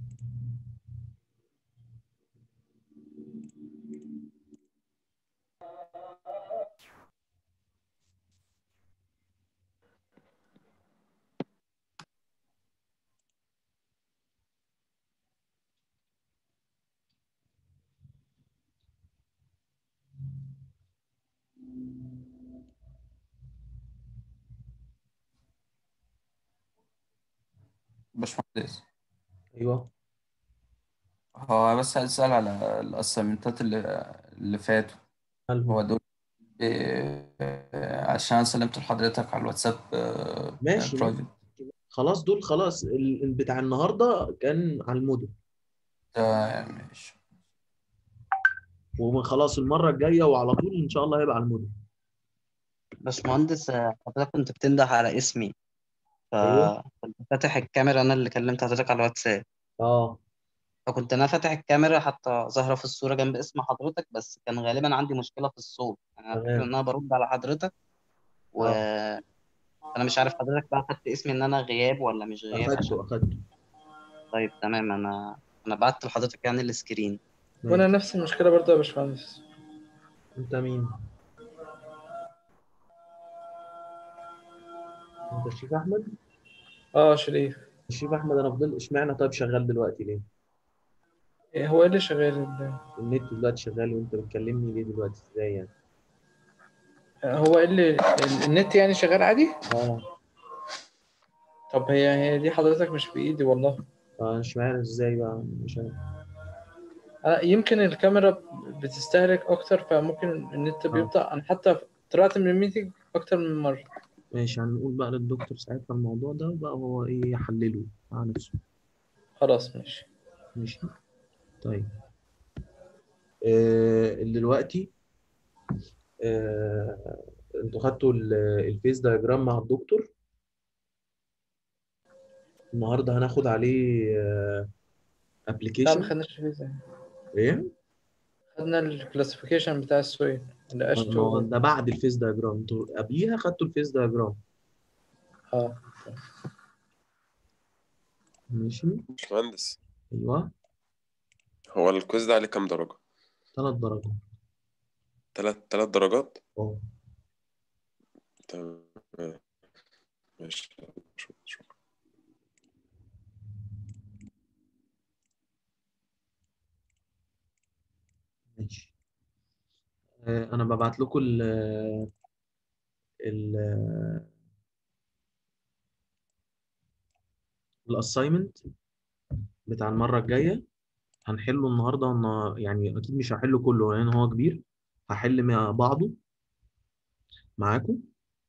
باشمهندس ايوه هو بس عايز أسأل على الأسايمنتات اللي اللي فاتوا هل هو هو دول إيه، عشان سلمت لحضرتك على الواتساب آه، ماشي ماشي برايفت خلاص دول خلاص ال- ال- بتاع النهارده كان على الموديل تمام ماشي وخلاص المره الجايه وعلى طول ان شاء الله هيبقى على الموديل باشمهندس آه، حضرتك كنت بتنده على اسمي ايوه فكنت فاتح الكاميرا أنا اللي كلمت حضرتك على الواتساب اه فكنت أنا فاتح الكاميرا حتى ظاهرة في الصورة جنب اسم حضرتك بس كان غالبا عندي مشكلة في الصوت يعني أنا فاكر إن تمام أنا برد على حضرتك اه وأنا مش عارف حضرتك بقى خدت اسمي إن أنا غياب ولا مش غياب اخدته عشان اخدته طيب تمام أنا أنا بعت لحضرتك يعني السكرين وانا ماشي نفس المشكله برضه يا باشمهندس انت مين انت الشيخ احمد اه شريف الشيخ احمد انا فضل اشمعنى طيب شغال دلوقتي ليه إيه هو ايه اللي شغال ال- النت دلوقتي شغال وانت بتكلمني ليه دلوقتي ازاي يعني هو ايه اللي ال- النت يعني شغال عادي اه طب هي هي دي حضرتك مش بايدي والله اه اشمعنى ازاي بقى مش عارف أنا يمكن الكاميرا بتستهلك اكتر فممكن النت اه بيبطأ انا حتى طلعت من الميتنج اكتر من مره ماشي هنقول بقى للدكتور ساعتها الموضوع ده بقى هو ايه يحلله مع نفسه خلاص ماشي ماشي طيب آه دلوقتي آه انتوا خدتوا ال- الفيس دايجرام مع الدكتور النهارده هناخد عليه لا ما ابلكيشن خدناش فيزا ايه خدنا الكلاسيفيكيشن بتاع السويد القشط ما هو و... ده بعد الفيس دايجرام انتوا قبليها خدتوا الفيس دايجرام اه ماشي باشمهندس ايوه هو الكويز ده عليه كام درجة؟ ثلاث درجات تلات تلات درجات؟ اه تمام ماشي شكرا شكرا. ماشي آه انا ببعت لكم ال ال الاساينمنت بتاع المره الجايه هنحله النهارده ون- يعني اكيد مش هحله كله لان هو كبير هحل مع بعضه معاكم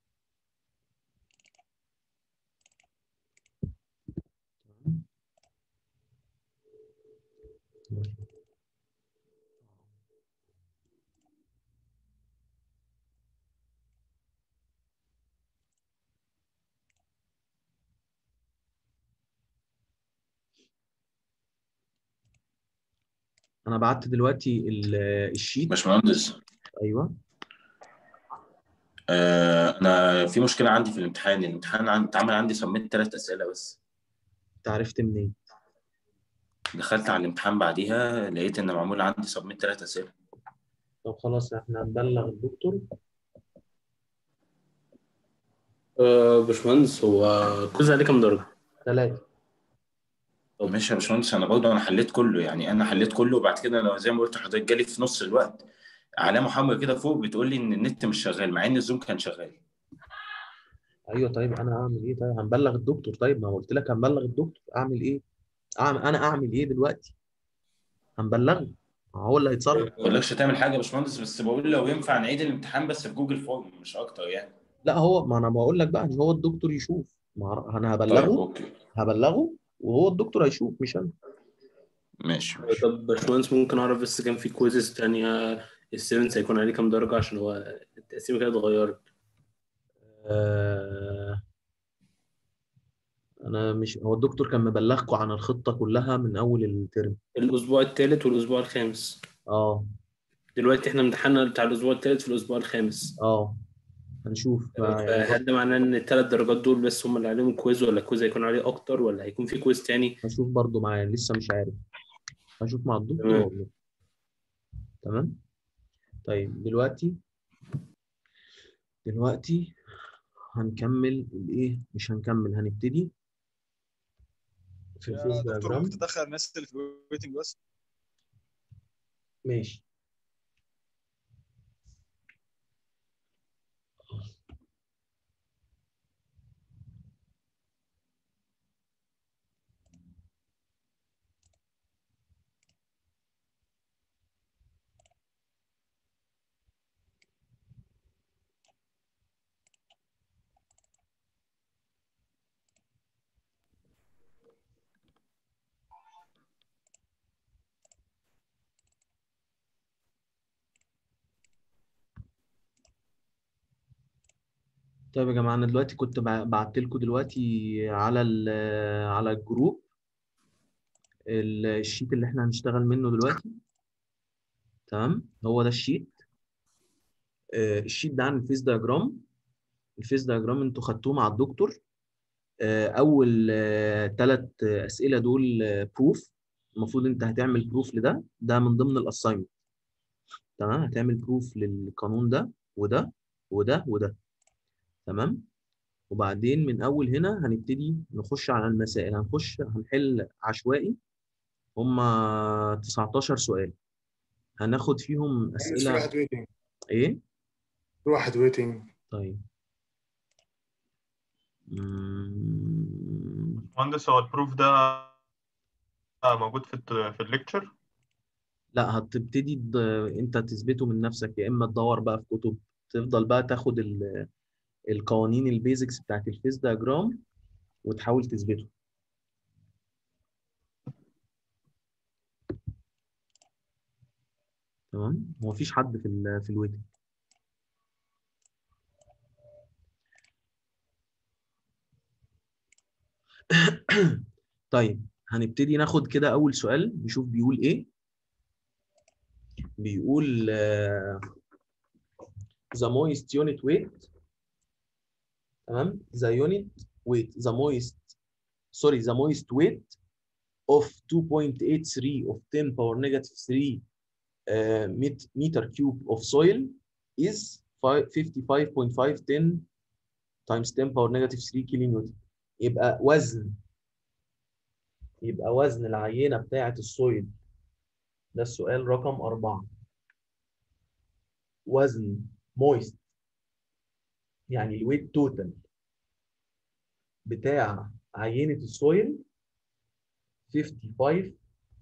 انا بعت دلوقتي ال- الشيت باشمهندس ايوه آه انا في مشكله عندي في الامتحان الامتحان عن- اتعمل عندي صميت ثلاث اسئله بس انت عرفت منين دخلت على الامتحان بعديها لقيت ان معمول عندي صميت ثلاث اسئله طب خلاص احنا هنبلغ الدكتور آه باشمهندس هو الكويز عليه كام درجة؟ ثلاثة طب ماشي يا باشمهندس انا برضه انا حليت كله يعني انا حليت كله وبعد كده انا زي ما قلت لحضرتك جالي في نص الوقت علامه حمراء كده فوق بتقول لي ان النت مش شغال مع ان الزوم كان شغال ايوه طيب انا اعمل ايه طيب هنبلغ الدكتور طيب ما قلت لك هنبلغ الدكتور اعمل ايه أعمل انا اعمل ايه دلوقتي هنبلغه هو اللي هيتصرف ما بقولكش تعمل حاجه يا باشمهندس بس بقول لو ينفع نعيد الامتحان بس في جوجل فورم مش اكتر يعني لا هو ما انا بقول لك بقى ان هو الدكتور يشوف ما أعرف- انا طيب هبلغه اوكي هبلغه وهو الدكتور هيشوف مش انا ماشي آه، طب باشمهندس ممكن أعرف بس كان في كويزز تانية السيفنس هيكون عليه كام درجة عشان هو التقسيمة كده اتغيرت آه انا مش هو الدكتور كان مبلغكم عن الخطة كلها من اول الترم الأسبوع الثالث والأسبوع الخامس اه دلوقتي احنا امتحاننا بتاع الأسبوع الثالث في الأسبوع الخامس اه هنشوف آه، يعني فهل ده معناه ان الثلاث درجات دول بس هم اللي عليهم كويز ولا الكويز هيكون عليه اكتر ولا هيكون في كويز تاني هشوف برضو معايا لسه مش عارف هشوف مع الدكتور تمام. وأقول له. تمام طيب دلوقتي دلوقتي هنكمل الايه مش هنكمل هنبتدي في يا الفيز دكتور دياجرام ممكن تدخل الناس اللي في الويتنج بس ماشي طيب يا جماعة أنا دلوقتي كنت بعت لكم دلوقتي على ال على الجروب ال- الشيت اللي احنا هنشتغل منه دلوقتي تمام هو ده الشيت آه، الشيت ده عن الفيس دياجرام الفيس دياجرام انتوا خدتوه مع الدكتور آه، أول ثلاث أسئلة دول بروف المفروض أنت هتعمل بروف لده ده من ضمن الأساينمنت تمام هتعمل بروف للقانون ده وده وده وده تمام وبعدين من اول هنا هنبتدي نخش على المسائل هنخش هنحل عشوائي هم 19 سؤال هناخد فيهم في اسئله واحد ويتنج ايه في واحد ويتنج طيب مم، مهندس هو البروف ده موجود في الت- في الليكتشر لا هتبتدي تد- انت تثبته من نفسك يا اما تدور بقى في كتب تفضل بقى تاخد ال- القوانين البيزكس بتاعت الفيس دياجرام وتحاول تثبته تمام هو مفيش حد في ال في الويتنج طيب هنبتدي ناخد كده اول سؤال نشوف بيقول ايه بيقول آه، the moist unit weight تمام the unit weight the moist sorry the moist weight of 2.83 of 10 power negative 3 uh, met- meter cube of soil is fi- 55.5 10 times 10 power negative 3 كيلو نيوتن يبقى وزن يبقى وزن العينة بتاعة السويل ده السؤال رقم أربعة وزن مويست يعني الويت توتال بتاع عينة السويل 55.5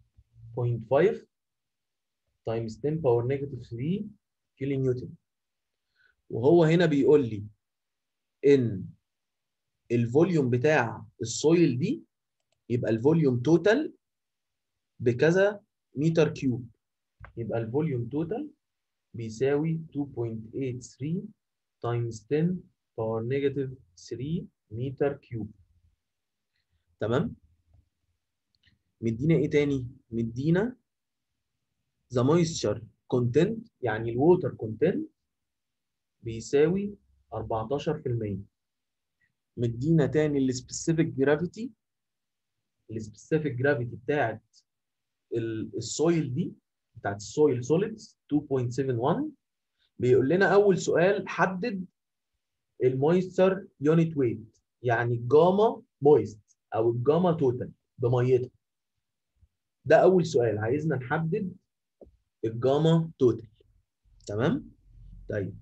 times 10 power negative 3 كيلو نيوتن وهو هنا بيقول لي ان الفوليوم بتاع السويل دي يبقى الفوليوم توتال بكذا متر كيوب يبقى الفوليوم توتال بيساوي 2.83 times 10 power negative 3 متر كيوب تمام مدينا ايه تاني مدينا the moisture content يعني الووتر content بيساوي 14% مدينا تاني السبيسيفيك جرافيتي السبيسيفيك جرافيتي بتاعت ال- السويل دي بتاعت السويل سوليدز 2.71 بيقول لنا اول سؤال حدد المويستر يونت ويت يعني الجاما مويست او الجاما توتال بميتها ده اول سؤال عايزنا نحدد الجاما توتال تمام طيب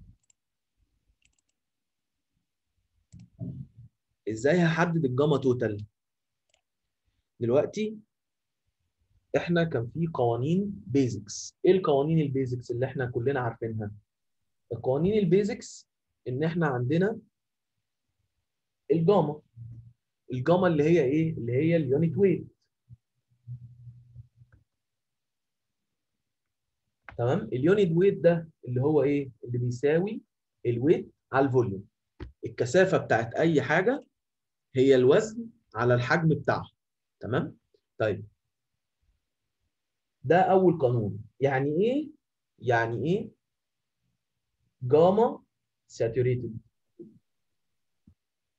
ازاي هحدد الجاما توتال دلوقتي احنا كان في قوانين بيزكس ايه القوانين البيزكس اللي احنا كلنا عارفينها القوانين البيزكس ان احنا عندنا الجاما الجاما اللي هي ايه اللي هي اليونت ويت تمام اليونت ويت ده اللي هو ايه اللي بيساوي الويت على الفوليوم الكثافه بتاعت اي حاجه هي الوزن على الحجم بتاعها تمام طيب ده اول قانون يعني ايه يعني ايه جاما ساتوريتد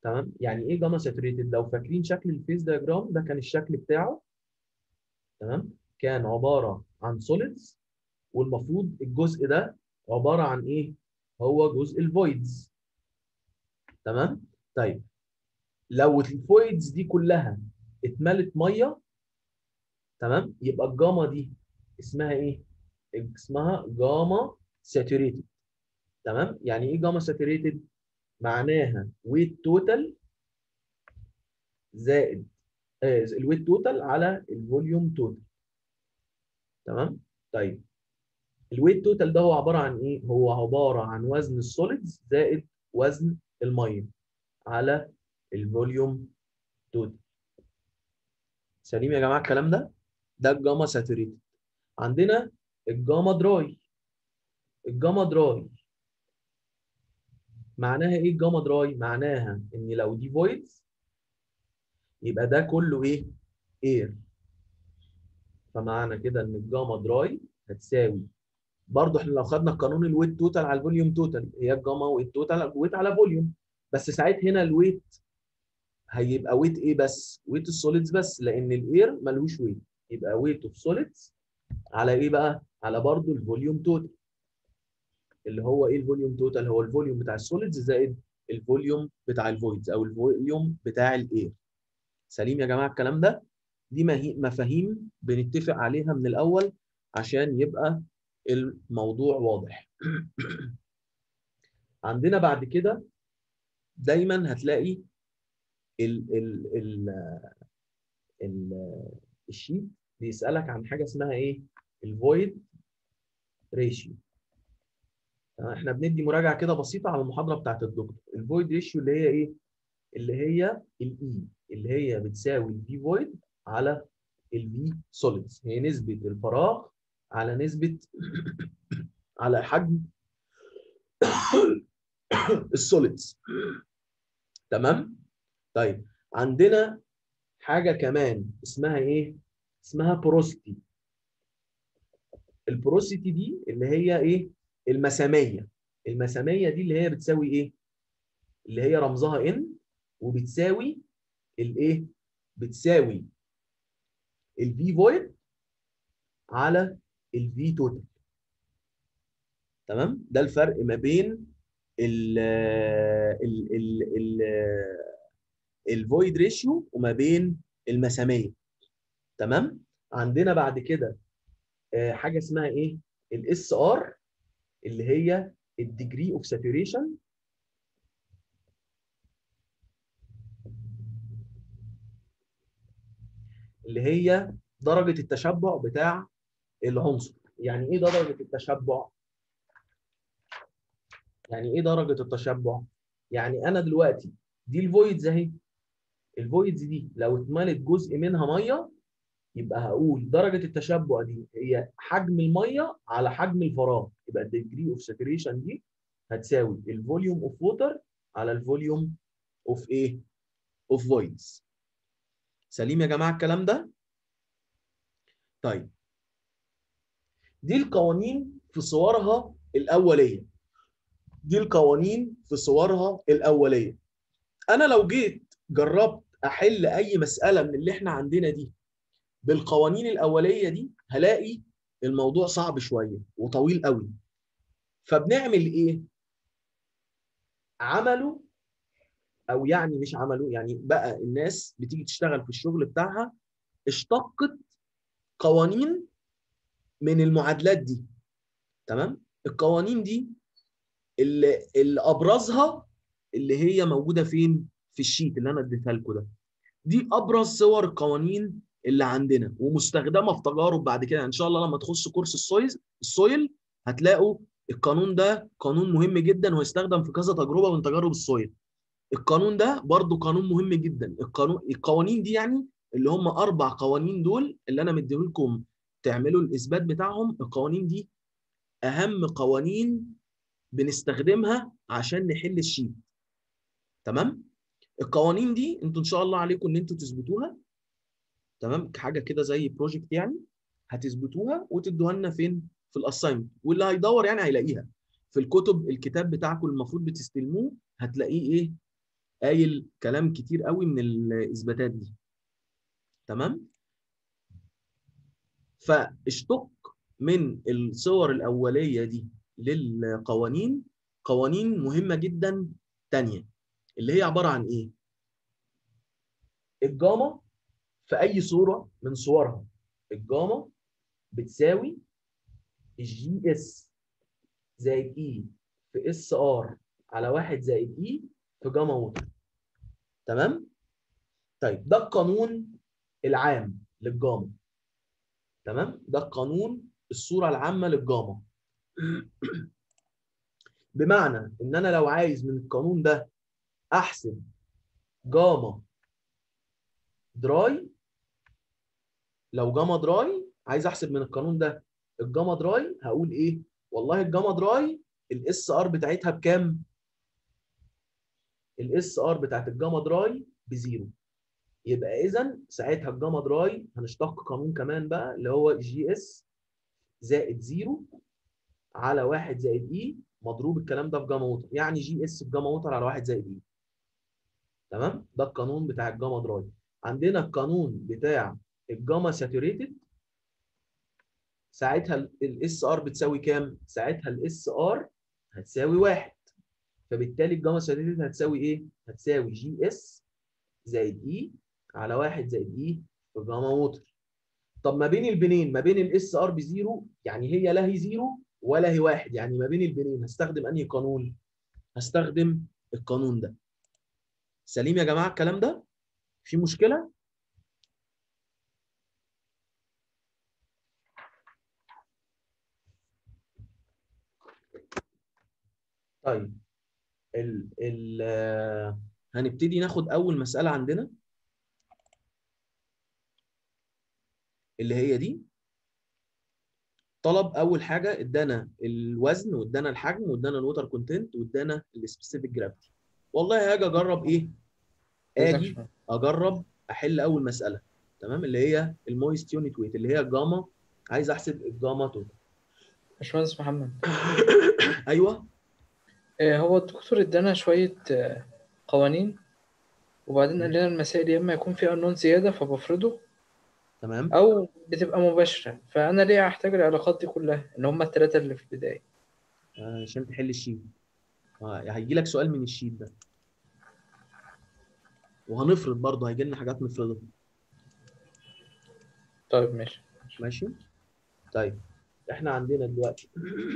تمام يعني ايه جاما ساتوريتد لو فاكرين شكل الفيز دياجرام ده كان الشكل بتاعه تمام كان عباره عن سوليدز والمفروض الجزء ده عباره عن ايه هو جزء الفويدز تمام طيب لو الفويدز دي كلها اتملت ميه تمام يبقى الجاما دي اسمها ايه اسمها جاما ساتوريتد تمام يعني ايه جاما ساتوريتد معناها ويت توتال زائد آه الويت توتال على الفوليوم توتال تمام طيب الويت توتال ده هو عباره عن ايه هو عباره عن وزن السوليدز زائد وزن الميه على الفوليوم توتال سليم يا جماعه الكلام ده ده الجاما ساتوريتد عندنا الجاما دراي الجاما دراي معناها ايه الجاما دراي معناها ان لو دي فويدز يبقى ده كله ايه اير فمعنى كده ان الجاما دراي هتساوي برضه احنا لو خدنا قانون الويت توتال على الفوليوم توتال هي الجاما ويت توتال ويت على فوليوم بس ساعتها هنا الويت هيبقى ويت ايه بس ويت السوليدز بس لان الاير ملوش ويت يبقى ويت اوف سوليدز على ايه بقى على برضه الفوليوم توتال اللي هو ايه الفوليوم توتال هو الفوليوم بتاع السوليدز زائد الفوليوم بتاع الفويدز او الفوليوم بتاع الاير سليم يا جماعه الكلام ده دي مفاهيم بنتفق عليها من الاول عشان يبقى الموضوع واضح عندنا بعد كده دايما هتلاقي ال ال ال ال الشيت بيسالك عن حاجه اسمها ايه الفويد ريشيو احنا بندي مراجعه كده بسيطه على المحاضره بتاعت الدكتور الفويد ريشيو اللي هي ايه اللي هي الاي اللي هي بتساوي الفي فويد على الفي سوليدز هي نسبه الفراغ على نسبه على حجم السوليدز تمام طيب عندنا حاجه كمان اسمها ايه اسمها بروستي البروسيتي دي اللي هي ايه المساميه المساميه دي اللي هي بتساوي ايه اللي هي رمزها ان وبتساوي الايه بتساوي الفي فويد على الفي توتال تمام ده الفرق ما بين ال ال ال ال الفويد ريشيو وما بين المساميه تمام عندنا بعد كده حاجه اسمها ايه الاس ار اللي هي الديجري اوف ساتوريشن اللي هي درجه التشبع بتاع العنصر يعني ايه درجه التشبع يعني ايه درجه التشبع يعني انا دلوقتي دي الفويدز اهي الفويدز دي لو اتملت جزء منها ميه يبقى هقول درجه التشبع دي هي حجم الميه على حجم الفراغ يبقى الديجري اوف ساتوريشن دي هتساوي الفوليوم اوف ووتر على الفوليوم اوف ايه اوف فويدز سليم يا جماعه الكلام ده طيب دي القوانين في صورها الاوليه دي القوانين في صورها الاوليه انا لو جيت جربت احل اي مساله من اللي احنا عندنا دي بالقوانين الاوليه دي هلاقي الموضوع صعب شويه وطويل قوي فبنعمل ايه عملوا او يعني مش عملوا يعني بقى الناس بتيجي تشتغل في الشغل بتاعها اشتقت قوانين من المعادلات دي تمام القوانين دي اللي, اللي ابرزها اللي هي موجوده فين في الشيت اللي انا اديتها لكم ده دي ابرز صور القوانين اللي عندنا ومستخدمه في تجارب بعد كده ان شاء الله لما تخص كورس السويل السويل هتلاقوا القانون ده قانون مهم جدا ويستخدم في كذا تجربه من تجارب السويل القانون ده برضو قانون مهم جدا القانون القوانين دي يعني اللي هم اربع قوانين دول اللي انا مديهولكم تعملوا الاثبات بتاعهم القوانين دي اهم قوانين بنستخدمها عشان نحل الشيت تمام القوانين دي انتوا ان شاء الله عليكم ان انتوا تثبتوها تمام حاجه كده زي بروجكت يعني هتثبتوها وتدوها لنا فين في الاساينمنت واللي هيدور يعني هيلاقيها في الكتب الكتاب بتاعكم المفروض بتستلموه هتلاقيه ايه قايل كلام كتير قوي من الاثباتات دي تمام فاشتق من الصور الاوليه دي للقوانين قوانين مهمه جدا تانية اللي هي عباره عن ايه الجاما في اي صوره من صورها الجاما بتساوي الجي اس زائد اي في اس ار على 1 زائد اي في جاما ووتر تمام طيب ده القانون العام للجاما تمام ده القانون الصوره العامه للجاما بمعنى ان انا لو عايز من القانون ده احسب جاما دراي لو جاما دراي عايز احسب من القانون ده الجاما دراي هقول ايه والله الجاما دراي الاس ار بتاعتها بكام الاس ار بتاعت الجاما دراي بزيرو يبقى اذا ساعتها الجاما دراي هنشتق قانون كمان بقى اللي هو جي اس زائد زيرو على 1 زائد اي مضروب الكلام ده في جاما ووتر يعني جي اس في جاما ووتر على 1 زائد اي تمام ده القانون بتاع الجاما دراي عندنا القانون بتاع الجاما ساتوريتد ساعتها الاس ار بتساوي كام؟ ساعتها الاس ار هتساوي واحد فبالتالي الجاما ساتوريتد هتساوي ايه؟ هتساوي جي اس زائد اي على واحد زائد اي في جاما ووتر طب ما بين البنين ما بين الاس ار بزيرو يعني هي لا هي زيرو ولا هي واحد يعني ما بين البنين هستخدم انهي قانون؟ هستخدم القانون ده سليم يا جماعه الكلام ده؟ في مشكله؟ طيب ال ال آه، هنبتدي ناخد اول مساله عندنا اللي هي دي طلب اول حاجه ادانا الوزن وادانا الحجم وادانا الوتر كونتنت وادانا السبيسيفيك جرافيتي والله هاجي اجرب ايه اجي اجرب احل اول مساله تمام اللي هي المويست يونت ويت اللي هي الجاما عايز احسب الجاما توتال باشمهندس محمد ايوه آه، هو الدكتور ادانا شوية آه، قوانين وبعدين قال لنا المسائل يا اما يكون فيها قانون زيادة فبفرضه تمام او بتبقى مباشرة فانا ليه هحتاج العلاقات دي كلها ان هم الثلاثة اللي في البداية آه، عشان تحل الشيت آه، هيجي لك سؤال من الشيت ده وهنفرض برضه هيجي لنا حاجات نفرضها طيب ماشي ماشي طيب احنا عندنا دلوقتي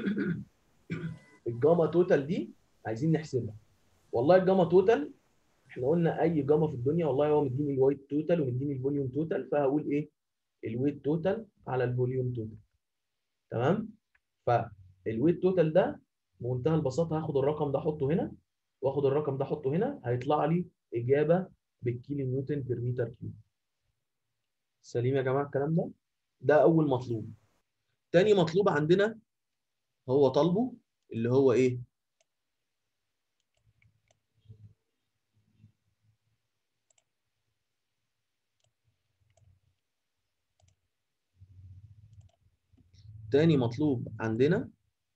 الجاما توتال دي عايزين نحسبها والله الجاما توتال احنا قلنا اي جاما في الدنيا والله هو مديني الويت توتال ومديني الفوليوم توتال فهقول ايه الويت توتال على الفوليوم توتال تمام فالويت توتال ده بمنتهى البساطه هاخد الرقم ده احطه هنا واخد الرقم ده احطه هنا هيطلع لي اجابه بالكيلو نيوتن بير متر كيوب سليم يا جماعه الكلام ده ده اول مطلوب تاني مطلوب عندنا هو طالبه اللي هو ايه تاني مطلوب عندنا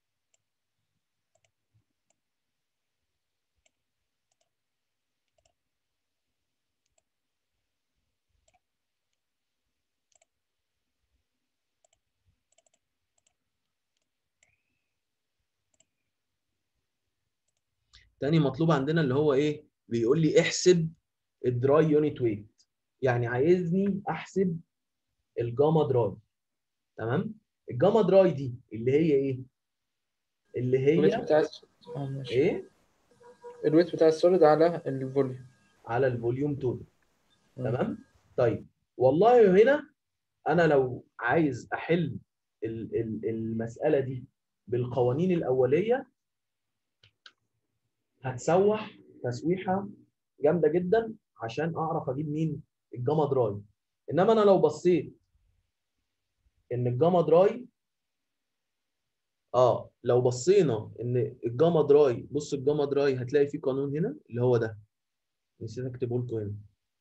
تاني مطلوب عندنا اللي هو ايه بيقول لي احسب الدراي يونت ويت يعني عايزني احسب الجاما دراي تمام الجاما دراي دي اللي هي ايه اللي الويت هي بتاع الس- آه، ماشي. ايه الويت بتاع السوليد على الفوليوم على الفوليوم توتال مم. تمام طيب والله هنا انا لو عايز احل ال- ال- المساله دي بالقوانين الاوليه هتسوح تسويحه جامده جدا عشان اعرف اجيب مين الجاما دراي انما انا لو بصيت ان الجاما دراي اه لو بصينا ان الجاما دراي بص الجاما دراي هتلاقي فيه قانون هنا اللي هو ده نسيت اكتبه لكم هنا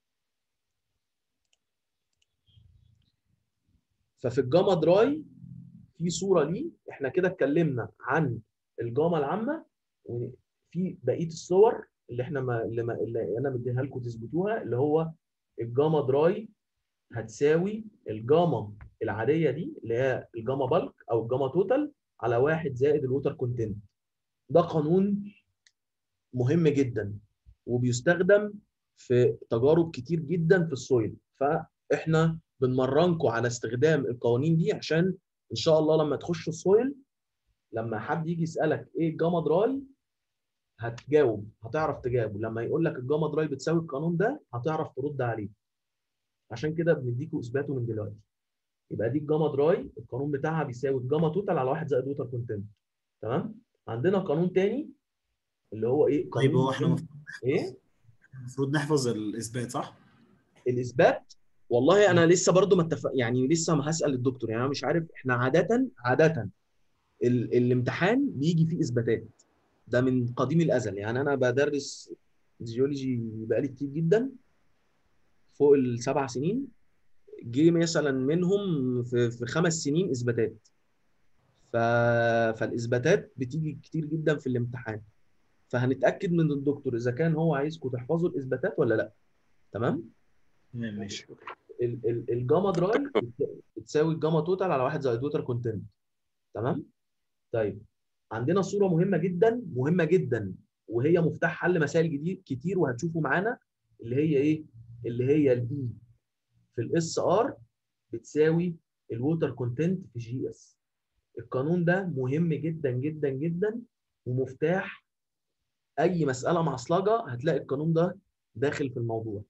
ففي الجاما دراي في صوره ليه احنا كده اتكلمنا عن الجاما العامه وفي بقيه الصور اللي احنا ما اللي, ما اللي انا مديها لكم تثبتوها اللي هو الجاما دراي هتساوي الجاما العاديه دي اللي هي الجاما بالك او الجاما توتال على واحد زائد الووتر كونتنت ده قانون مهم جدا وبيستخدم في تجارب كتير جدا في السويل فاحنا بنمرنكم على استخدام القوانين دي عشان ان شاء الله لما تخشوا السويل لما حد يجي يسالك ايه الجاما دراي هتجاوب هتعرف تجاوب لما يقول لك الجاما دراي بتساوي القانون ده هتعرف ترد عليه عشان كده بنديكوا اثباته من دلوقتي يبقى دي الجاما دراي القانون بتاعها بيساوي الجاما توتال على 1 زائد ووتر كونتنت تمام عندنا قانون تاني اللي هو ايه طيب قانون هو احنا ال- المفروض ايه المفروض نحفظ الاثبات صح؟ الاثبات والله انا لسه برضو ما اتفق يعني لسه ما هسال الدكتور يعني انا مش عارف احنا عاده عاده ال... الامتحان بيجي فيه اثباتات ده من قديم الازل يعني انا بدرس جيولوجي بقالي كتير جدا فوق السبع سنين جه مثلا منهم في, في خمس سنين اثباتات ف... فالاثباتات بتيجي كتير جدا في الامتحان فهنتاكد من الدكتور اذا كان هو عايزكم تحفظوا الاثباتات ولا لا تمام تمام ماشي ال- ال- الجاما دراي بت- بتساوي الجاما توتال على 1 زائد ووتر كونتنت تمام طيب عندنا صوره مهمه جدا مهمه جدا وهي مفتاح حل مسائل جديد كتير وهتشوفوا معانا اللي هي ايه اللي هي الاي في الاس ار بتساوي الووتر كونتنت في جي اس القانون ده مهم جدا جدا جدا ومفتاح اي مساله معصلجه هتلاقي القانون ده داخل في الموضوع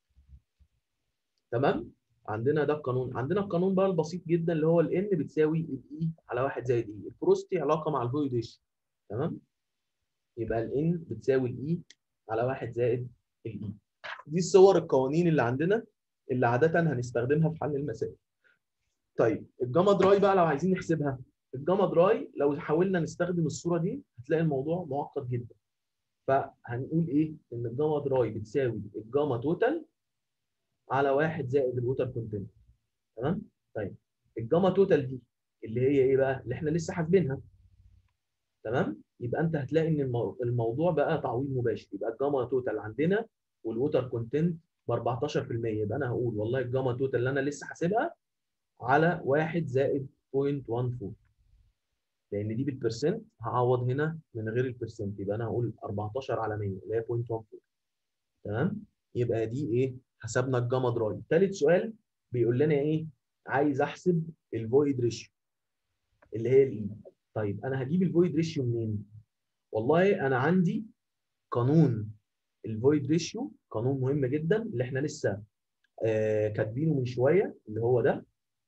تمام عندنا ده القانون عندنا القانون بقى البسيط جدا اللي هو الان بتساوي الاي على 1 زائد اي البروستي علاقه مع الفويد ريشيو تمام يبقى الان بتساوي الاي على 1 زائد الاي دي الصور القوانين اللي عندنا اللي عاده هنستخدمها في حل المسائل طيب الجاما دراي بقى لو عايزين نحسبها الجاما دراي لو حاولنا نستخدم الصوره دي هتلاقي الموضوع معقد جدا فهنقول ايه ان الجاما دراي بتساوي الجاما توتال على واحد زائد الووتر كونتنت تمام طيب الجاما توتال دي اللي هي ايه بقى اللي احنا لسه حاسبينها تمام يبقى انت هتلاقي ان المو... الموضوع بقى تعويض مباشر يبقى الجاما توتال عندنا والووتر كونتنت ب 14% يبقى انا هقول والله الجاما توتال اللي انا لسه حاسبها على 1 زائد 0.14 لان دي بالبرسنت هعوض هنا من غير البرسنت يبقى انا هقول 14 على 100 اللي هي 0.14 تمام يبقى دي ايه حسبنا الجاما دراي ثالث سؤال بيقول لنا ايه عايز احسب الفويد ريشيو اللي هي الاي طيب انا هجيب الفويد ريشيو منين والله انا عندي قانون الفويد ريشيو قانون مهم جدا اللي احنا لسه آه كاتبينه من شويه اللي هو ده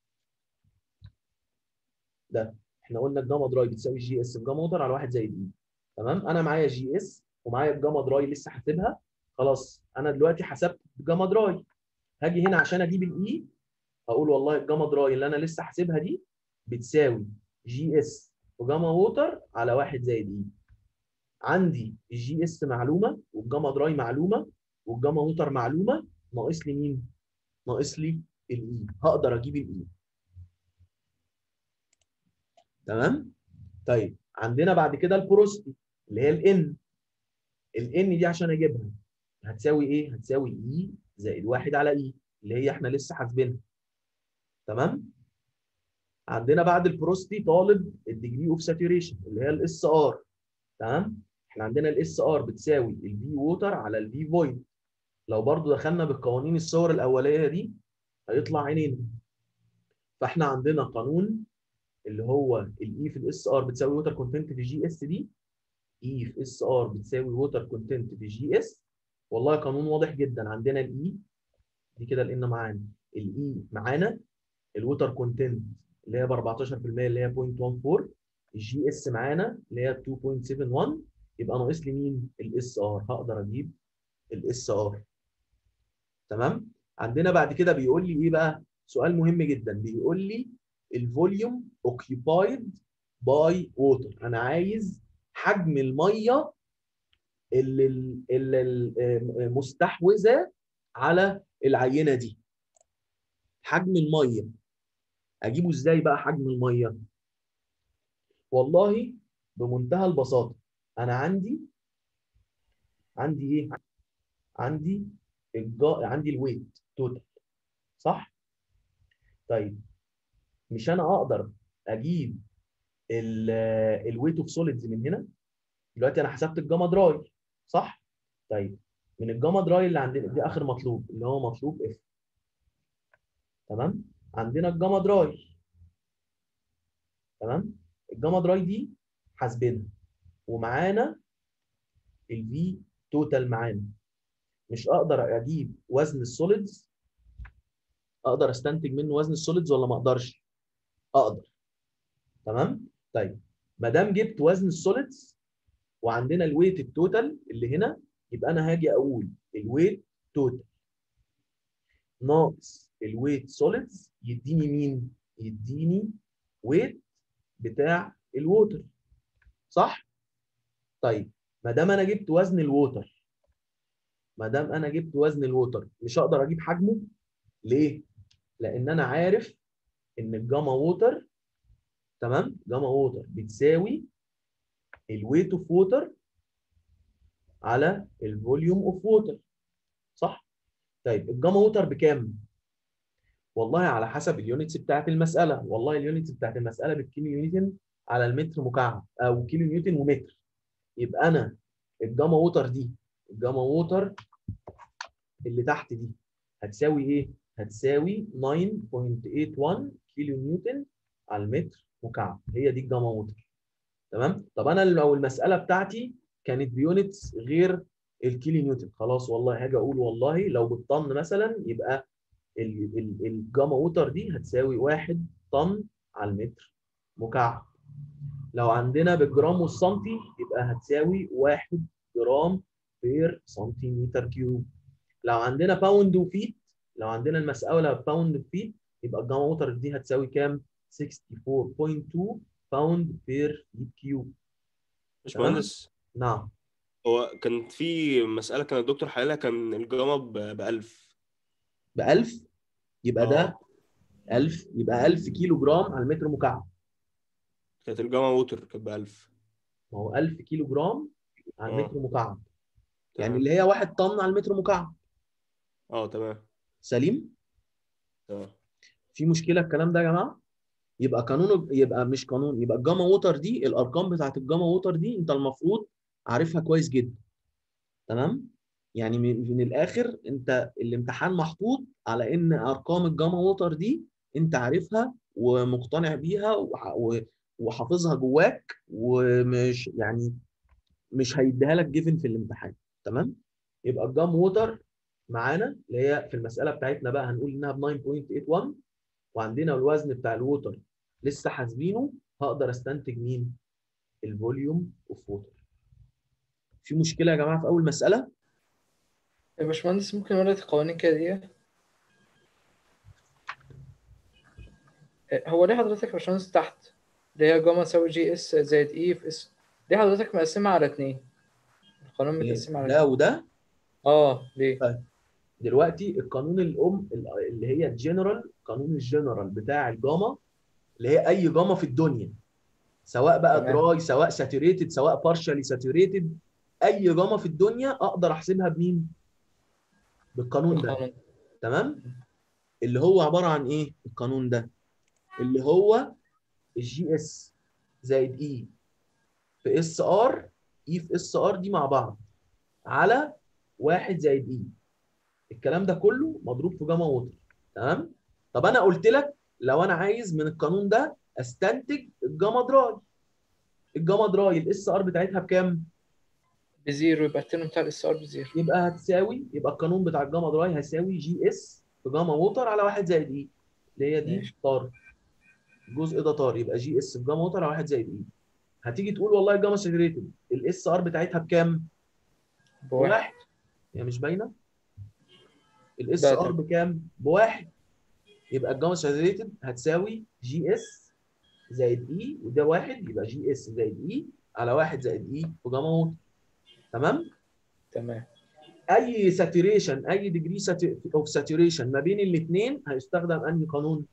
ده احنا قلنا الجاما دراي بتساوي جي اس الجاما ووتر على 1 زائد اي تمام انا معايا جي اس ومعايا الجاما دراي لسه حاسبها خلاص انا دلوقتي حسبت الجاما دراي هاجي هنا عشان اجيب الاي هقول والله الجاما دراي اللي انا لسه حاسبها دي بتساوي جي اس وجاما ووتر على 1 زائد اي عندي الجي اس معلومه والجاما دراي معلومه والجاما ووتر معلومه ناقص لي مين؟ ناقص لي الاي هقدر اجيب الاي تمام؟ طيب عندنا بعد كده البروستي اللي هي الان الان دي عشان اجيبها هتساوي ايه؟ هتساوي اي زائد 1 على اي اللي هي احنا لسه حاسبينها تمام؟ عندنا بعد البروستي طالب الديجري اوف ساتوريشن اللي هي الاس ار تمام؟ احنا عندنا الاس ار بتساوي الفي ووتر على الفي فويد لو برضو دخلنا بالقوانين الصور الاوليه دي هيطلع عينينا فاحنا عندنا قانون اللي هو الاي في الاس ار بتساوي ووتر كونتنت في جي اس دي اي في اس ار بتساوي ووتر كونتنت في جي اس والله قانون واضح جدا عندنا الاي دي كده لقينا معانا الاي معانا الووتر كونتنت اللي هي ب 14% اللي هي 0.14 الجي اس معانا اللي هي 2.71 يبقى ناقص لي مين؟ الاس ار هقدر اجيب الاس ار تمام؟ عندنا بعد كده بيقول لي ايه بقى؟ سؤال مهم جدا بيقول لي الفوليوم اوكيبايد باي ووتر انا عايز حجم الميه اللي, اللي مستحوذه على العينه دي حجم الميه اجيبه ازاي بقى حجم الميه والله بمنتهى البساطه انا عندي عندي ايه عندي الجا... عندي الويت توتال صح طيب مش انا اقدر اجيب الويت اوف سوليدز من هنا دلوقتي انا حسبت الجاما دراي صح طيب من الجاما دراي اللي عندنا دي اخر مطلوب اللي هو مطلوب اف تمام عندنا الجاما دراي تمام الجاما دراي دي حاسبينها ومعانا الفي توتال معانا مش اقدر اجيب وزن السوليدز اقدر استنتج منه وزن السوليدز ولا ما اقدرش اقدر تمام طيب ما دام جبت وزن السوليدز وعندنا الويت التوتال اللي هنا يبقى انا هاجي اقول الويت توتال ناقص الويت سوليدز يديني مين يديني ويت بتاع الووتر صح طيب ما دام انا جبت وزن الووتر ما دام انا جبت وزن الووتر مش هقدر اجيب حجمه ليه لان انا عارف ان الجاما ووتر تمام جاما ووتر بتساوي الويت اوف ووتر على الفوليوم اوف ووتر صح طيب الجاما ووتر بكام والله على حسب اليونتس بتاعت المساله والله اليونتس بتاعت المساله بالكيلو نيوتن على المتر مكعب او كيلو نيوتن ومتر يبقى انا الجاما ووتر دي الجاما ووتر اللي تحت دي هتساوي ايه هتساوي 9.81 كيلو نيوتن على المتر مكعب هي دي الجاما ووتر تمام طب انا لو المساله بتاعتي كانت بيونتس غير الكيلو نيوتن خلاص والله هاجي اقول والله لو بالطن مثلا يبقى ال- ال- الجاما ووتر دي هتساوي 1 طن على المتر مكعب لو عندنا بالجرام والسنتي يبقى هتساوي 1 جرام بير سنتيمتر كيوب لو عندنا باوند وفيت لو عندنا المسألة باوند وفيت يبقى الجاما ووتر دي هتساوي كام 64.2 باوند بير فيت كيوب باشمهندس نعم هو كان في مسألة كان الدكتور حللها كان الجاما ب 1000 ب 1000 يبقى ده اه 1000 يبقى 1000 كيلو جرام على المتر مكعب كانت الجاما ووتر كانت ب 1000 ما هو 1000 كيلو جرام على اه المتر مكعب يعني تمام اللي هي 1 طن على المتر مكعب اه تمام سليم تمام في مشكله الكلام ده يا جماعه يبقى قانون يبقى مش قانون يبقى الجاما ووتر دي الارقام بتاعت الجاما ووتر دي انت المفروض عارفها كويس جدا تمام يعني من, من الاخر انت الامتحان محطوط على ان ارقام الجاما ووتر دي انت عارفها ومقتنع بيها وح- و- وحافظها جواك ومش يعني مش هيديها لك جيفن في الامتحان تمام يبقى الجام ووتر معانا اللي هي في المساله بتاعتنا بقى هنقول انها ب 9.81 وعندنا الوزن بتاع الووتر لسه حاسبينه هقدر استنتج مين الفوليوم اوف ووتر في مشكله يا جماعه في اول مساله يا باشمهندس ممكن أقول لك القوانين كده دي هو ليه حضرتك يا باشمهندس تحت اللي هي جاما تساوي جي اس زائد اي في اس ليه حضرتك مقسمها على اتنين القانون إيه، متقسم على ده اتنين وده اه ليه طيب دلوقتي القانون الام اللي هي الجنرال قانون الجنرال بتاع الجاما اللي هي اي جاما في الدنيا سواء بقى تمام دراي سواء ساتوريتد سواء بارشالي ساتوريتد اي جاما في الدنيا اقدر احسبها بمين بالقانون ده بالقانون تمام اللي هو عباره عن ايه القانون ده اللي هو الجي اس زائد اي في اس ار اي في اس ار دي مع بعض على واحد زائد اي الكلام ده كله مضروب في جاما ووتر تمام طب انا قلت لك لو انا عايز من القانون ده استنتج الجاما دراي الجاما دراي الاس ار بتاعتها بكام بزيرو يبقى الترم بتاع الاس ار بزيرو يبقى هتساوي يبقى القانون بتاع الجاما دراي هيساوي جي اس في جاما ووتر على واحد زائد اي اللي هي دي ماشي طار الجزء ده طار يبقى جي اس في جاما ووتر على واحد زائد اي هتيجي تقول والله الجاما ساتوريتد الاس ار بتاعتها بكام؟ بواحد بواحد هي مش باينه؟ الاس ده ار تمام بكام؟ بواحد يبقى الجاما ساتوريتد هتساوي جي اس زائد اي وده واحد يبقى جي اس زائد اي على واحد زائد اي في جاما ووتر تمام؟ تمام اي ساتوريشن اي ديجري اوف ساتوريشن ما بين الاثنين هيستخدم انهي قانون؟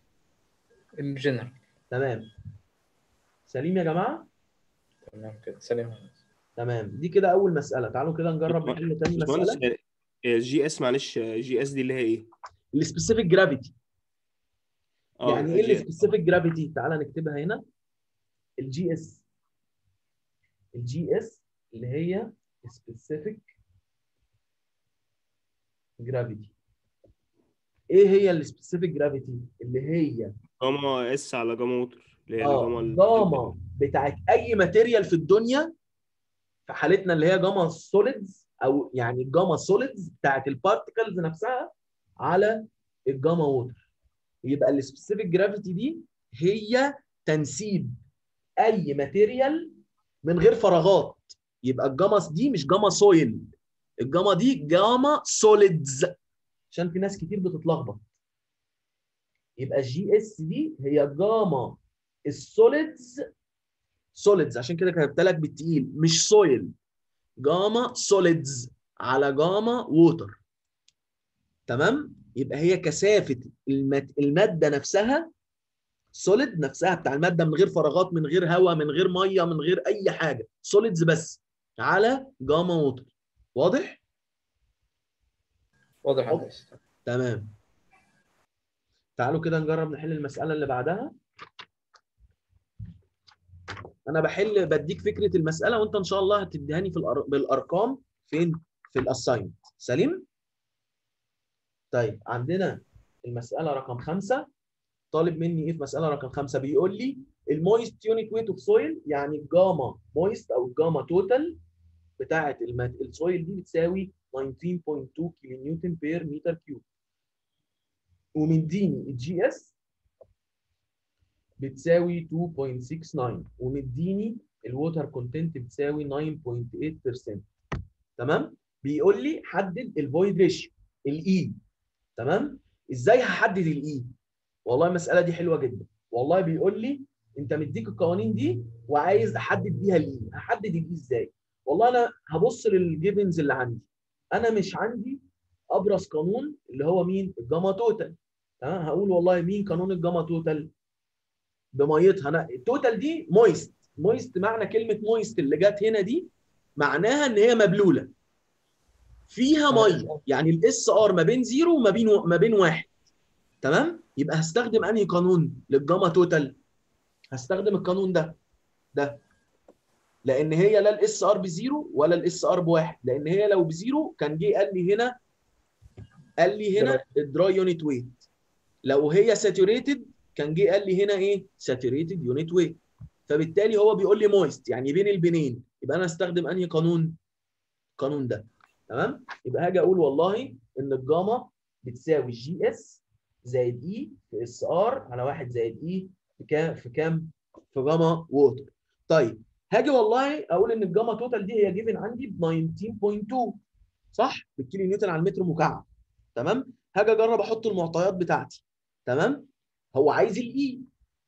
الجنرال تمام سليم يا جماعه؟ تمام كده سلام تمام دي كده اول مساله تعالوا كده نجرب نحل تاني باشمهندس مساله جي اس معلش جي اس دي اللي هي ايه؟ السبيسيفيك جرافيتي اه يعني ايه جي اس السبيسيفيك جرافيتي تعالى نكتبها هنا الجي اس الجي اس اللي هي سبيسيفيك جرافيتي ايه هي السبيسيفيك جرافيتي اللي هي جاما اس على جاما ووتر اللي هي اه الجاما ال- جاما بتاعت اي ماتيريال في الدنيا في حالتنا اللي هي جاما سوليدز او يعني الجاما سوليدز بتاعت البارتكلز نفسها على الجاما ووتر يبقى السبيسيفيك جرافيتي دي هي تنسيب اي ماتيريال من غير فراغات يبقى الجاما دي مش جاما سويل الجاما دي جاما سوليدز عشان في ناس كتير بتتلخبط يبقى الجي اس دي هي جاما السوليدز سوليدز عشان كده كتبت لك بالتقيل مش سويل جاما سوليدز على جاما ووتر تمام يبقى هي كثافه المت... الماده نفسها سوليد نفسها بتاع الماده من غير فراغات من غير هواء من غير ميه من غير اي حاجه سوليدز بس على جاما ووتر واضح واضح يا هندسة تمام تعالوا كده نجرب نحل المساله اللي بعدها انا بحل بديك فكره المساله وانت ان شاء الله هتديهاني في الأر... بالارقام فين في الاساينمنت سليم طيب عندنا المساله رقم خمسة طالب مني ايه في مساله رقم خمسة بيقول لي المويست يونت ويت اوف سويل يعني الجاما مويست او الجاما توتال بتاعه المات... السويل دي بتساوي 19.2 كيلو نيوتن بير متر كيوب ومديني الجي اس بتساوي 2.69 ومديني الووتر كونتنت بتساوي 9.8% تمام بيقول لي حدد الفويد ريشيو الاي تمام ازاي هحدد الاي والله المساله دي حلوه جدا والله بيقول لي انت مديك القوانين دي وعايز احدد بيها الاي هحدد الاي ازاي والله انا هبص للجيفنز اللي عندي انا مش عندي ابرز قانون اللي هو مين الجاما توتال تمام هقول والله مين قانون الجاما توتال بميتها انا التوتال دي مويست مويست معنى كلمه مويست اللي جت هنا دي معناها ان هي مبلوله فيها ميه يعني الاس ار ما بين زيرو وما بين ما بين واحد تمام يبقى هستخدم انهي قانون للجاما توتال هستخدم القانون ده ده لان هي لا الاس ار بزيرو ولا الاس ار بواحد لان هي لو بزيرو كان جه قال لي هنا قال لي هنا الدراي يونت ويت لو هي ساتوريتد كان جه قال لي هنا ايه ساتوريتد يونت ويت فبالتالي هو بيقول لي مويست يعني بين البنين يبقى انا استخدم انهي قانون القانون ده تمام يبقى هاجي اقول والله ان الجاما بتساوي جي اس زائد اي في اس ار على 1 زائد اي في كام في كام في جاما ووتر طيب هاجي والله اقول ان الجاما توتال دي هي جيفن عندي ب 19.2 صح بالكيلو نيوتن على المتر مكعب تمام هاجي اجرب احط المعطيات بتاعتي تمام هو عايز الاي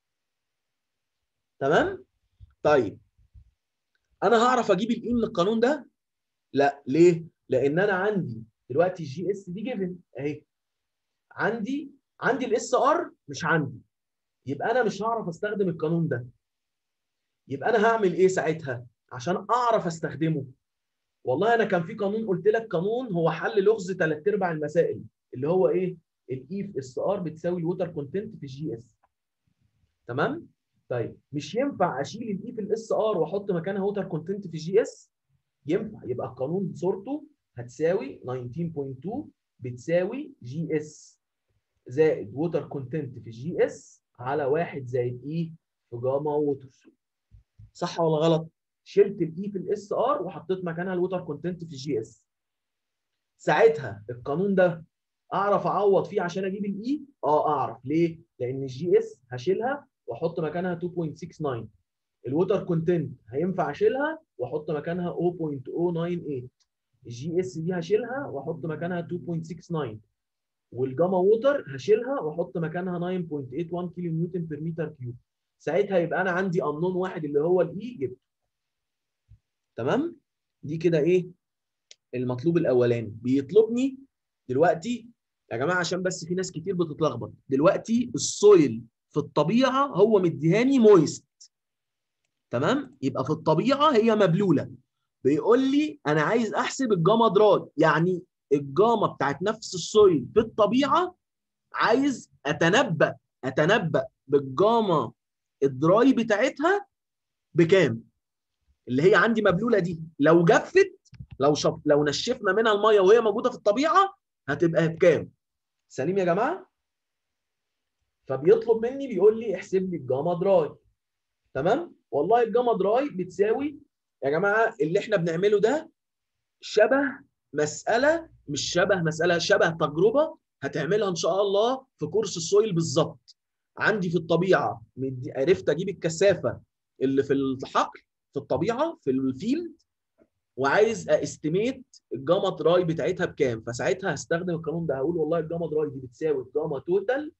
تمام طيب انا هعرف اجيب الاي من القانون ده لا ليه لان انا عندي دلوقتي الجي اس دي جيفن اهي عندي عندي الاس ار مش عندي يبقى انا مش هعرف استخدم القانون ده يبقى انا هعمل ايه ساعتها عشان اعرف استخدمه والله انا كان في قانون قلت لك قانون هو حل لغز ثلاث ارباع المسائل اللي هو ايه الاي في اس ار بتساوي الووتر كونتنت في الجي اس تمام طيب مش ينفع اشيل الاي في الاس ار واحط مكانها ووتر كونتنت في الجي اس ينفع يبقى القانون صورته هتساوي 19.2 بتساوي جي اس زائد ووتر كونتنت في الجي اس على 1 زائد اي في جاما ووتر صح ولا غلط؟ شلت الاي في الاس ار وحطيت مكانها الووتر كونتنت في الجي اس ساعتها القانون ده اعرف اعوض فيه عشان اجيب الاي اه اعرف ليه لان الجي اس هشيلها واحط مكانها 2.69 الووتر كونتنت هينفع اشيلها واحط مكانها 0.098 الجي اس دي هشيلها واحط مكانها 2.69 والجاما ووتر هشيلها واحط مكانها 9.81 كيلو نيوتن بير متر كيوب ساعتها يبقى انا عندي انون واحد اللي هو الاي جبته تمام دي كده ايه المطلوب الاولاني بيطلبني دلوقتي يا جماعه عشان بس في ناس كتير بتتلخبط دلوقتي السويل في الطبيعه هو مديهاني مويست تمام يبقى في الطبيعه هي مبلوله بيقول لي انا عايز احسب الجاما دراي يعني الجاما بتاعت نفس السويل في الطبيعه عايز اتنبأ اتنبأ بالجاما الدراي بتاعتها بكام اللي هي عندي مبلوله دي لو جفت لو شف... لو نشفنا منها الميه وهي موجوده في الطبيعه هتبقى بكام سليم يا جماعه فبيطلب مني بيقول لي احسب لي الجاما دراي تمام والله الجاما دراي بتساوي يا جماعه اللي احنا بنعمله ده شبه مساله مش شبه مساله شبه تجربه هتعملها ان شاء الله في كورس السويل بالظبط عندي في الطبيعه مدي- عرفت اجيب الكثافه اللي في الحقل في الطبيعه في الفيلد وعايز استيميت الجاما دراي بتاعتها بكام فساعتها هستخدم القانون ده هقول والله الجاما دراي دي بتساوي الجاما توتال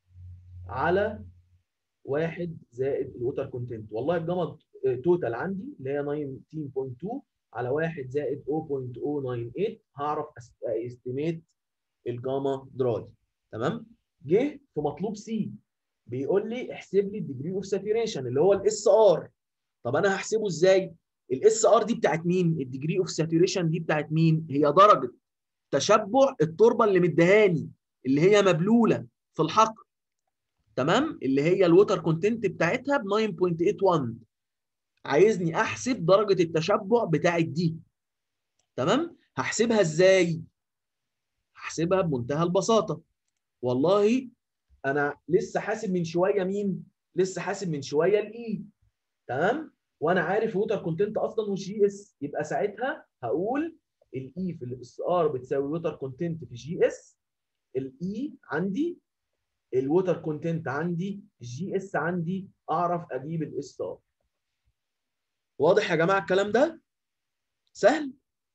على واحد زائد الوتر كونتنت والله الجاما توتال عندي اللي هي 19.2 على واحد زائد 0.098 هعرف استيميت الجاما دراي تمام جه في مطلوب سي بيقول لي احسب لي الديجري اوف ساتوريشن اللي هو الاس ار طب انا هحسبه ازاي الاس ار دي بتاعت مين الديجري اوف ساتوريشن دي بتاعت مين هي درجه تشبع التربه اللي مديهاني اللي هي مبلوله في الحقل تمام اللي هي الوتر كونتنت بتاعتها ب 9.81 عايزني احسب درجه التشبع بتاعت دي تمام هحسبها ازاي هحسبها بمنتهى البساطه والله انا لسه حاسب من شويه مين لسه حاسب من شويه الاي تمام وانا عارف ووتر كونتنت اصلا والجي اس يبقى ساعتها هقول الاي في الاس ار بتساوي ووتر كونتنت في جي اس الاي عندي الووتر كونتنت عندي الجي اس عندي اعرف اجيب الاس ار واضح يا جماعه الكلام ده سهل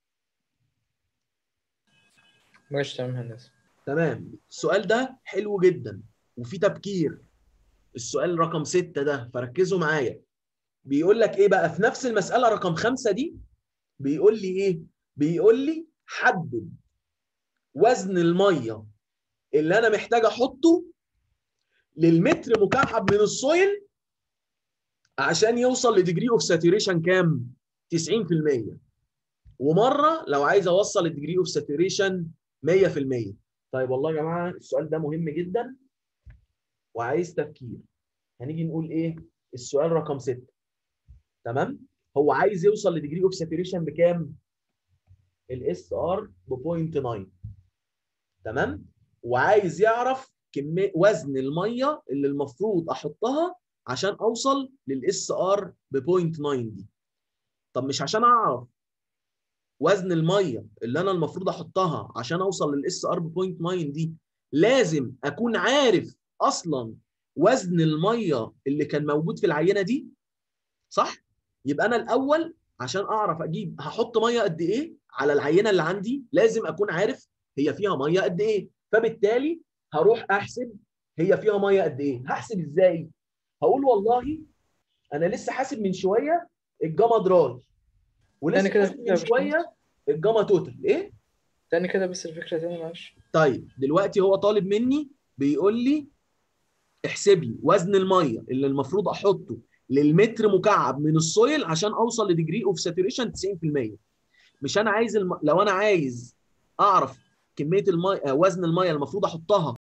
ماشي تمام هندسه تمام السؤال ده حلو جدا وفي تبكير السؤال رقم ستة ده فركزوا معايا بيقول لك ايه بقى في نفس المسألة رقم خمسة دي بيقول لي ايه بيقول لي حدد وزن المية اللي انا محتاج احطه للمتر مكعب من السويل عشان يوصل لديجري اوف ساتوريشن كام 90% ومره لو عايز اوصل الديجري اوف ساتوريشن 100% طيب والله يا جماعه السؤال ده مهم جدا وعايز تفكير هنيجي نقول ايه السؤال رقم 6 تمام هو عايز يوصل لديجري اوف ساتوريشن بكام الاس ار ب 0.9 تمام وعايز يعرف كميه وزن الميه اللي المفروض احطها عشان اوصل للاس ار ب 0.9 دي طب مش عشان اعرف وزن الميه اللي انا المفروض احطها عشان اوصل للاس ار ب 0.9 دي لازم اكون عارف اصلا وزن الميه اللي كان موجود في العينه دي صح يبقى انا الاول عشان اعرف اجيب هحط ميه قد ايه على العينه اللي عندي لازم اكون عارف هي فيها ميه قد ايه فبالتالي هروح احسب هي فيها ميه قد ايه هحسب ازاي هقول والله انا لسه حاسب من شويه الجاما دراي ولسه تاني كده حاسب يا من باشمهندس. شويه الجاما توتال ايه تاني كده بس الفكره تاني معلش طيب دلوقتي هو طالب مني بيقول لي احسب لي وزن الميه اللي المفروض احطه للمتر مكعب من السويل عشان اوصل لديجري اوف ساتوريشن 90% مش انا عايز الم... لو انا عايز اعرف كميه الميه وزن الميه المفروض احطها